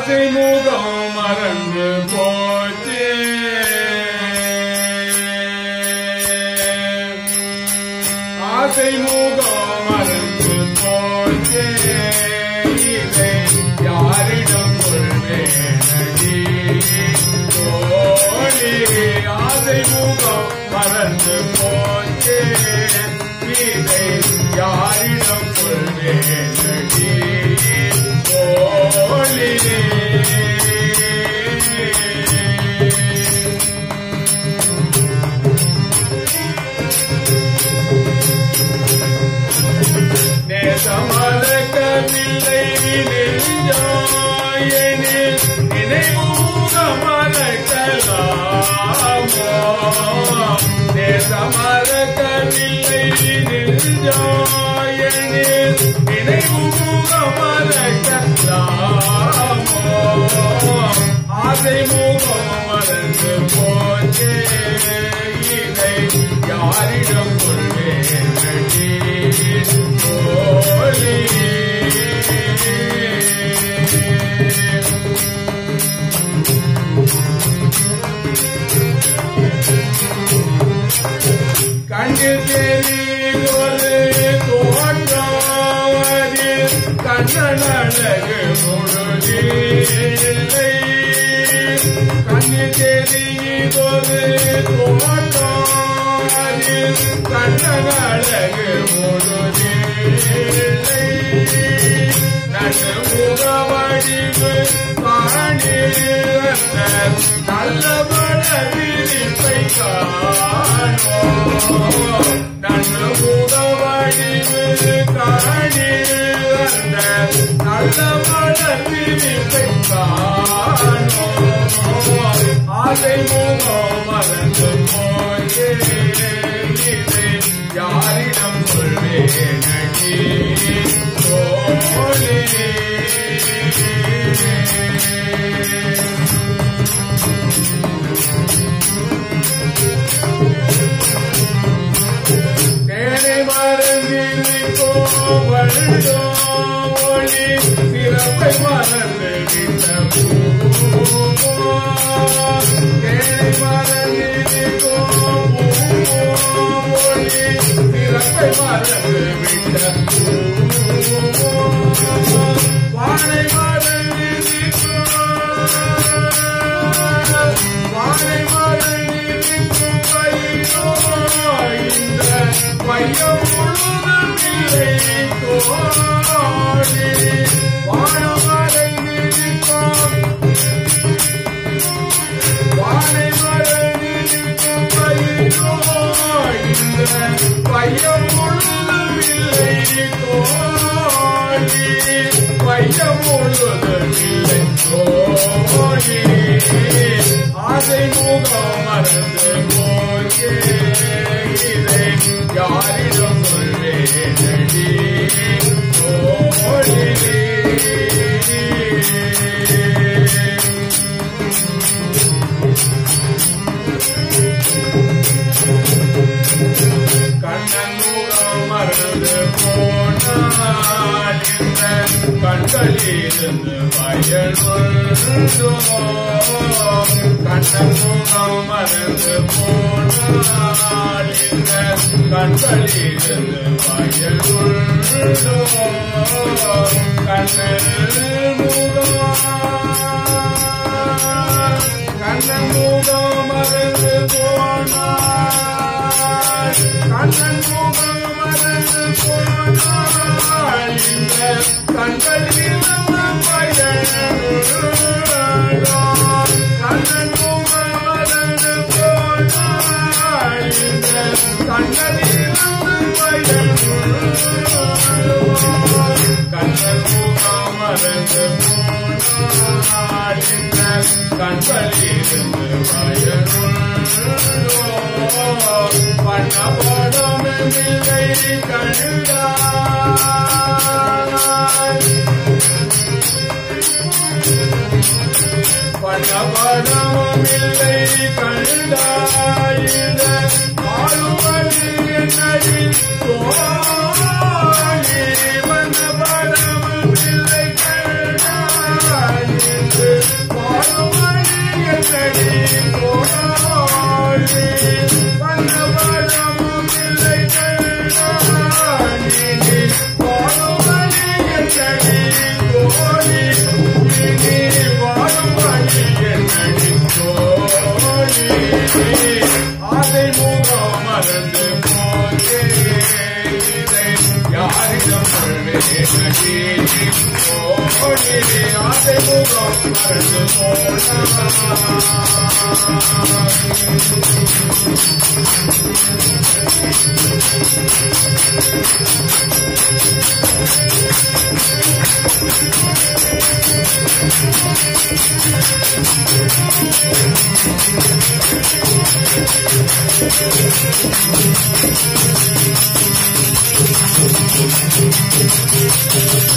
ஆசை முகம் மறந்து போச்சே ஆசை முகம் மறந்து போச்சே இதை யாரிடம் கொள்வேனடி தோழி ஆசை முகம் மறந்து போச்சே இதை யாரிடம் கொள்வேனடி தோழி நேசமலக்கவில்லை நெஞ்சாயனில் நினைவூக மலக்கலாமோ நேசமலக்கவில்லை நெஞ்சாயனில் நினைவூக மலக்கலாமோ ஆசை முகம் மறந்து போச்சே இதை யாரிடம் கொள்வேன் நடி போலி கண்ணில் தெரிவொரு தோன்றாவது கண்ணனழகு முழுதில்லை கண்ணில் தெரிவொரு தோன்றாவது கண்ணனழகு முழுதில்லை நடு முகவடிவு காணிவந்த நல்ல மனவிரிப்பை காணோ நடு முகவடிவு காணிவந்த நல்ல மனவிரிப்பை காணோ ஆசை முகம் மறந்து போயே இதை யாரிடம் சொல்வேன் நடி தோழி தேனை மறந்திருக்கோ வருடோ ஒளி சிறப்பை மறந்து விட்ட பூவோ. தேனை மறந்திருக்கோ பூவோ ஒளி சிறப்பை மறந்து விட்ட பூவோ. வானை மறந்திருக்கோ வானை மறந்திருக்கும் பையோ இந்த பையம் முழுவதும் இல்லை தோழி வானமடைந்திருக்கும் வானை மறந்திருக்கும் பையோ இந்த பையம் முழுவதும் இல்லை தோழி பையம் முழுவதும் இல்லை தோழி ஆசை முகம் மறந்து போச்சே இதை யாரிடம் சொல்வேனடி தோழி கண்ணன் முகம் மறந்து போனால் இந்த கண்களிலிருந்து பயனுள்ளோ கண்ணன் முகம் மறந்து போனால் இந்த கண்களிலிருந்து பயனுள்ளோ கண்ணன் முகம் கண்ணன் முகம் மறந்து போனால் கண்ணன் முகம் மறந்து போனால் இந்த கண்களில் பயனோ கண்ணன் முகம் மறந்து போனால் இந்த கண்களில் பயனோ கண்ணன் முகம் மறந்து போனால் இந்த கண்களிலிருந்து பயனோ பண்ணப்படும் இல்லை கண்டாய் பண்ணப்படும் இல்லை கண்டாய் இந்த ஆளுவது என்னடி தோழி பண்ணப்படும் இல்லை கண்டாய் என்று நடி ஓடி ஆசை முகம் மறந்து போனா Thank